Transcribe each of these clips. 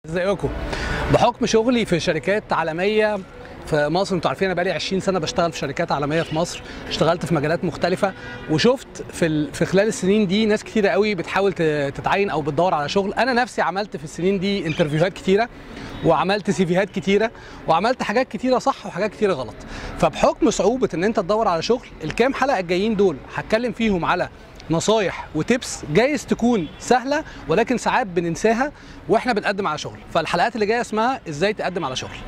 ازيكم بحكم شغلي في شركات عالميه في مصر انتوا عارفين انا بقالي 20 سنه بشتغل في شركات عالميه في مصر اشتغلت في مجالات مختلفه وشفت في ال... في خلال السنين دي ناس كتيره قوي بتحاول ت- تتعين او بتدور على شغل انا نفسي عملت في السنين دي انترفيوهات كتيره وعملت سيفيهات كتيره وعملت حاجات كتيره صح وحاجات كتيره غلط فبحكم صعوبه ان انت تدور على شغل الكام حلقه الجايين دول هتكلم فيهم على نصايح وتبس جايز تكون سهله ولكن ساعات بننساها واحنا بنقدم على شغل فالحلقات اللي جايه اسمها ازاي تقدم على شغل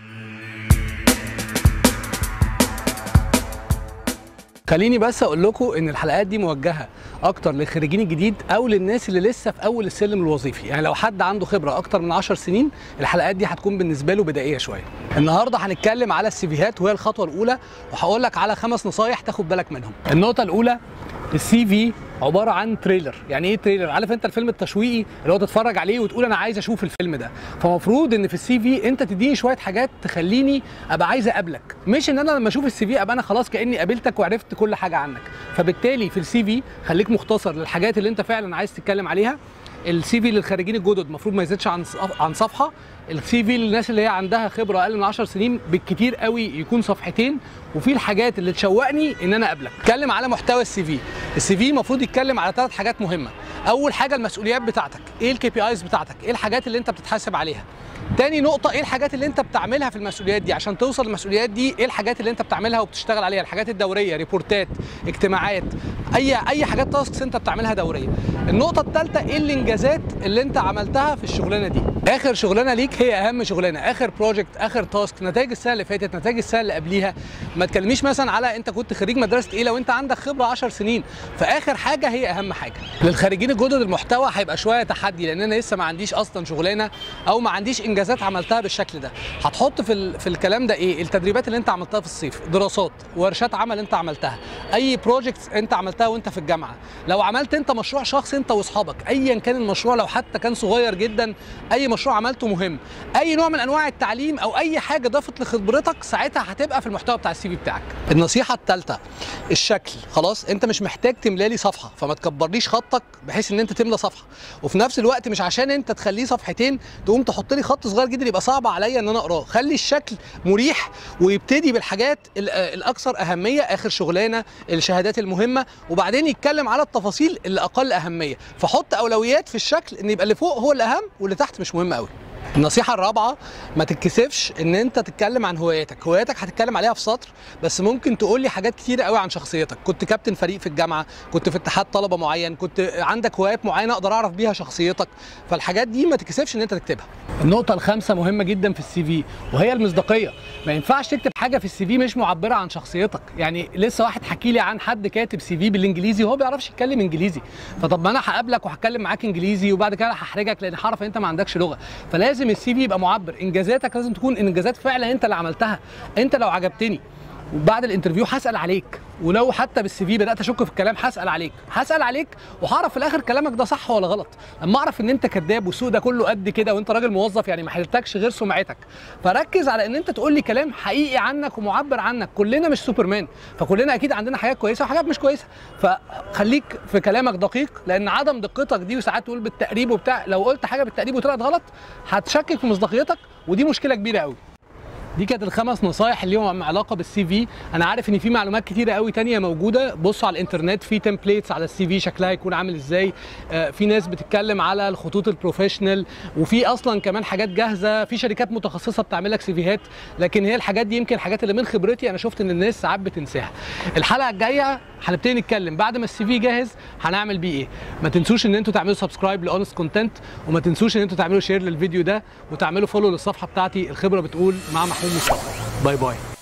خليني بس اقول لكم ان الحلقات دي موجهه اكتر للخريجين الجديد او للناس اللي لسه في اول السلم الوظيفي يعني لو حد عنده خبره اكتر من 10 سنين الحلقات دي هتكون بالنسبه له بدائيه شويه النهارده هنتكلم على السيفيهات وهي الخطوه الاولى وهقول لك على خمس نصايح تاخد بالك منهم النقطه الاولى السي في عباره عن تريلر يعني ايه تريلر عارف انت الفيلم التشويقي اللي هو تتفرج عليه وتقول انا عايز اشوف الفيلم ده فمفروض ان في السي في انت تديني شويه حاجات تخليني ابقى عايز اقابلك مش ان انا لما اشوف السي في ابقى انا خلاص كاني قابلتك وعرفت كل حاجه عنك فبالتالي في السي في خليك مختصر للحاجات اللي انت فعلا عايز تتكلم عليها السي في للخريجين الجدد المفروض ما يزيدش عن عن صفحه السي في للناس اللي هي عندها خبره اقل من 10 سنين بالكتير قوي يكون صفحتين وفي الحاجات اللي تشوقني ان انا اقابلك اتكلم على محتوى السي في السي في المفروض يتكلم على ثلاث حاجات مهمه اول حاجه المسؤوليات بتاعتك ايه الكي بي ايز بتاعتك ايه الحاجات اللي انت بتتحاسب عليها تاني نقطة ايه الحاجات اللي انت بتعملها في المسؤوليات دي عشان توصل للمسؤوليات دي ايه الحاجات اللي انت بتعملها وبتشتغل عليها الحاجات الدورية ريبورتات اجتماعات اي اي حاجات تاسكس انت بتعملها دورية النقطة الثالثة ايه الانجازات اللي انت عملتها في الشغلانة دي اخر شغلانة ليك هي اهم شغلانة اخر بروجكت اخر تاسك نتائج السنة اللي فاتت نتائج السنة اللي قبليها ما تكلمنيش مثلا على انت كنت خريج مدرسة ايه لو انت عندك خبرة 10 سنين فاخر حاجة هي اهم حاجة للخريجين الجدد المحتوى هيبقى شوية تحدي لان انا لسه ما عنديش اصلا شغلانة او ما عنديش انجازات عملتها بالشكل ده هتحط في ال... في الكلام ده ايه التدريبات اللي انت عملتها في الصيف دراسات ورشات عمل انت عملتها اي بروجكتس انت عملتها وانت في الجامعه لو عملت انت مشروع شخصي انت واصحابك ايا كان المشروع لو حتى كان صغير جدا اي مشروع عملته مهم اي نوع من انواع التعليم او اي حاجه ضافت لخبرتك ساعتها هتبقى في المحتوى بتاع السي في بتاعك النصيحه الثالثه الشكل خلاص انت مش محتاج تملى لي صفحه فما تكبرليش خطك بحيث ان انت تملى صفحه وفي نفس الوقت مش عشان انت تخليه صفحتين تقوم تحط لي خط صغير جدا يبقى صعب عليا ان انا اقراه خلي الشكل مريح ويبتدي بالحاجات ال- الاكثر اهميه اخر شغلانه الشهادات المهمه وبعدين يتكلم على التفاصيل اللي اقل اهميه فحط اولويات في الشكل ان يبقى اللي فوق هو الاهم واللي تحت مش مهم قوي النصيحة الرابعة ما تتكسفش ان انت تتكلم عن هواياتك، هواياتك هتتكلم عليها في سطر بس ممكن تقول لي حاجات كتيرة قوي عن شخصيتك، كنت كابتن فريق في الجامعة، كنت في اتحاد طلبة معين، كنت عندك هوايات معينة اقدر اعرف بيها شخصيتك، فالحاجات دي ما تتكسفش ان انت تكتبها. النقطة الخامسة مهمة جدا في السي في وهي المصداقية، ما ينفعش تكتب حاجة في السي في مش معبرة عن شخصيتك، يعني لسه واحد حكي لي عن حد كاتب سي في بالانجليزي وهو ما بيعرفش يتكلم انجليزي، فطب ما انا هقابلك وهتكلم معاك انجليزي وبعد كده هحرجك لان هعرف ان انت ما عندكش لغة، فلازم السي في يبقى معبر، انجازاتك لازم تكون انجازات فعلا انت اللي عملتها، انت لو عجبتني وبعد الانترفيو هسال عليك ولو حتى بالسي في بدات اشك في الكلام هسال عليك هسال عليك وهعرف في الاخر كلامك ده صح ولا غلط لما اعرف ان انت كذاب والسوق ده كله قد كده وانت راجل موظف يعني ما حيلتكش غير سمعتك فركز على ان انت تقول لي كلام حقيقي عنك ومعبر عنك كلنا مش سوبرمان فكلنا اكيد عندنا حاجات كويسه وحاجات مش كويسه فخليك في كلامك دقيق لان عدم دقتك دي وساعات تقول بالتقريب وبتاع لو قلت حاجه بالتقريب وطلعت غلط هتشكك في مصداقيتك ودي مشكله كبيره قوي دي كانت الخمس نصايح اللي ليهم علاقه بالسي في انا عارف ان في معلومات كتيره قوي تانية موجوده بصوا على الانترنت في تمبليتس على السي في شكلها يكون عامل ازاي آه، في ناس بتتكلم على الخطوط البروفيشنال وفي اصلا كمان حاجات جاهزه في شركات متخصصه بتعمل لك سيفيهات لكن هي الحاجات دي يمكن الحاجات اللي من خبرتي انا شفت ان الناس ساعات بتنساها الحلقه الجايه هنبتدي نتكلم بعد ما السي في جاهز هنعمل بيه ايه ما تنسوش ان انتوا تعملوا سبسكرايب لاونست كونتنت وما تنسوش ان انتوا تعملوا شير للفيديو ده وتعملوا فولو للصفحه بتاعتي الخبره بتقول مع محمود مصطفى باي باي